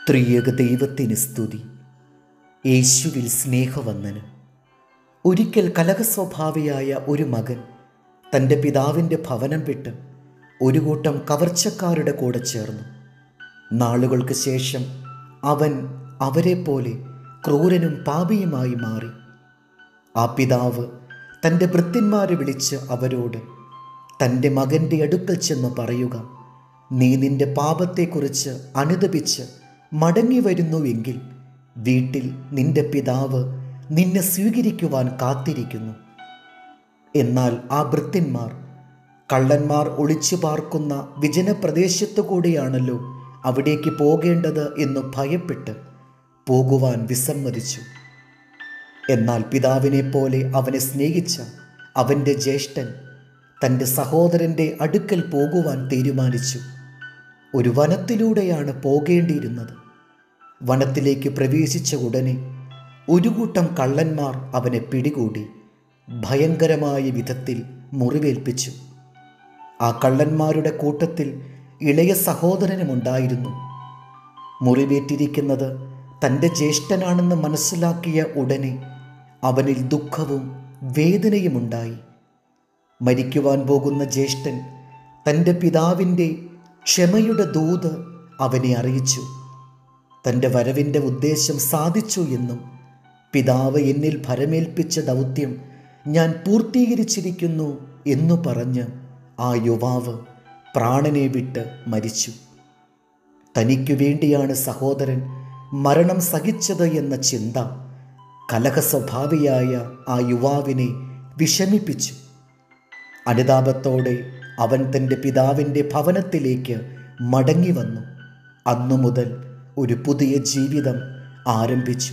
ത്രിയേക ദൈവത്തിന് സ്തുതി യേശുവിൽ സ്നേഹവന്ദനം ഒരിക്കൽ കലഹസ്വഭാവിയായ ഒരു മകൻ തൻ്റെ പിതാവിൻ്റെ ഭവനം വിട്ട് ഒരു കൂട്ടം കവർച്ചക്കാരുടെ കൂടെ ചേർന്നു നാളുകൾക്ക് ശേഷം അവൻ അവരെപ്പോലെ ക്രൂരനും പാപിയുമായി മാറി ആ പിതാവ് തൻ്റെ ഭൃത്യന്മാരെ വിളിച്ച് അവരോട് തൻ്റെ മകൻ്റെ അടുക്കൽ ചെന്ന് പറയുക നീ നിന്റെ പാപത്തെക്കുറിച്ച് അനുദപിച്ച് മടങ്ങി വരുന്നുവെങ്കിൽ വീട്ടിൽ നിന്റെ പിതാവ് നിന്നെ സ്വീകരിക്കുവാൻ കാത്തിരിക്കുന്നു എന്നാൽ ആ ഭൃത്യന്മാർ കള്ളന്മാർ ഒളിച്ചു പാർക്കുന്ന വിജനപ്രദേശത്തു കൂടിയാണല്ലോ അവിടേക്ക് പോകേണ്ടത് എന്ന് ഭയപ്പെട്ട് പോകുവാൻ വിസമ്മതിച്ചു എന്നാൽ പിതാവിനെ പോലെ അവനെ സ്നേഹിച്ച അവൻ്റെ ജ്യേഷ്ഠൻ തൻ്റെ സഹോദരൻ്റെ അടുക്കൽ പോകുവാൻ തീരുമാനിച്ചു ഒരു വനത്തിലൂടെയാണ് പോകേണ്ടിയിരുന്നത് വനത്തിലേക്ക് പ്രവേശിച്ച ഉടനെ ഒരു കൂട്ടം കള്ളന്മാർ അവനെ പിടികൂടി ഭയങ്കരമായ വിധത്തിൽ മുറിവേൽപ്പിച്ചു ആ കള്ളന്മാരുടെ കൂട്ടത്തിൽ ഇളയ സഹോദരനുമുണ്ടായിരുന്നു മുറിവേറ്റിരിക്കുന്നത് തൻ്റെ ജ്യേഷ്ഠനാണെന്ന് മനസ്സിലാക്കിയ ഉടനെ അവനിൽ ദുഃഖവും വേദനയുമുണ്ടായി മരിക്കുവാൻ പോകുന്ന ജ്യേഷ്ഠൻ തൻ്റെ പിതാവിൻ്റെ ക്ഷമയുടെ ദൂത് അവനെ അറിയിച്ചു തൻ്റെ വരവിൻ്റെ ഉദ്ദേശം സാധിച്ചു എന്നും പിതാവ് എന്നിൽ ഭരമേൽപ്പിച്ച ദൗത്യം ഞാൻ പൂർത്തീകരിച്ചിരിക്കുന്നു എന്നു പറഞ്ഞ് ആ യുവാവ് പ്രാണനെ വിട്ട് മരിച്ചു തനിക്കു വേണ്ടിയാണ് സഹോദരൻ മരണം സഹിച്ചത് എന്ന ചിന്ത കലഹസ്വഭാവിയായ ആ യുവാവിനെ വിഷമിപ്പിച്ചു അനുതാപത്തോടെ അവൻ തൻ്റെ പിതാവിൻ്റെ ഭവനത്തിലേക്ക് മടങ്ങി വന്നു അന്നു മുതൽ ഒരു പുതിയ ജീവിതം ആരംഭിച്ചു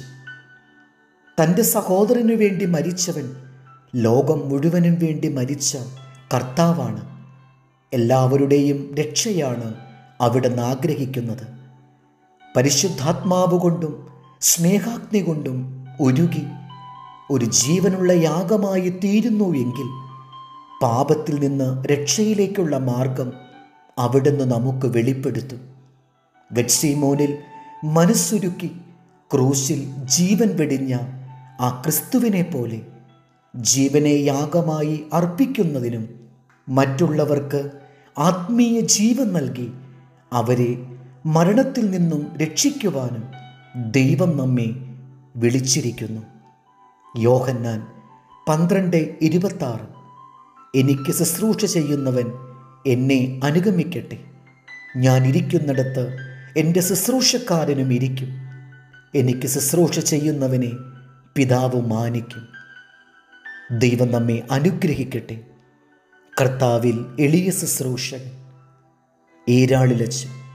തൻ്റെ സഹോദരനു വേണ്ടി മരിച്ചവൻ ലോകം മുഴുവനും വേണ്ടി മരിച്ച കർത്താവാണ് എല്ലാവരുടെയും രക്ഷയാണ് അവിടുന്ന് ആഗ്രഹിക്കുന്നത് പരിശുദ്ധാത്മാവ് കൊണ്ടും സ്നേഹാഗ്നി കൊണ്ടും ഒരുകി ഒരു ജീവനുള്ള യാഗമായി തീരുന്നു എങ്കിൽ പാപത്തിൽ നിന്ന് രക്ഷയിലേക്കുള്ള മാർഗം അവിടുന്ന് നമുക്ക് വെളിപ്പെടുത്തും ഗഡ്സീമോനിൽ മനസ്സുരുക്കി ക്രൂശിൽ ജീവൻ വെടിഞ്ഞ ആ ക്രിസ്തുവിനെ പോലെ ജീവനെ യാഗമായി അർപ്പിക്കുന്നതിനും മറ്റുള്ളവർക്ക് ആത്മീയ ജീവൻ നൽകി അവരെ മരണത്തിൽ നിന്നും രക്ഷിക്കുവാനും ദൈവം നമ്മെ വിളിച്ചിരിക്കുന്നു യോഹന്നാൻ പന്ത്രണ്ട് ഇരുപത്താറ് എനിക്ക് ശുശ്രൂഷ ചെയ്യുന്നവൻ എന്നെ അനുഗമിക്കട്ടെ ഞാൻ ഇരിക്കുന്നിടത്ത് എൻ്റെ ശുശ്രൂഷക്കാരനും ഇരിക്കും എനിക്ക് ശുശ്രൂഷ ചെയ്യുന്നവനെ പിതാവ് മാനിക്കും ദൈവം നമ്മെ അനുഗ്രഹിക്കട്ടെ കർത്താവിൽ എളിയ ശുശ്രൂഷകൻ ഏരാളിലച്ച്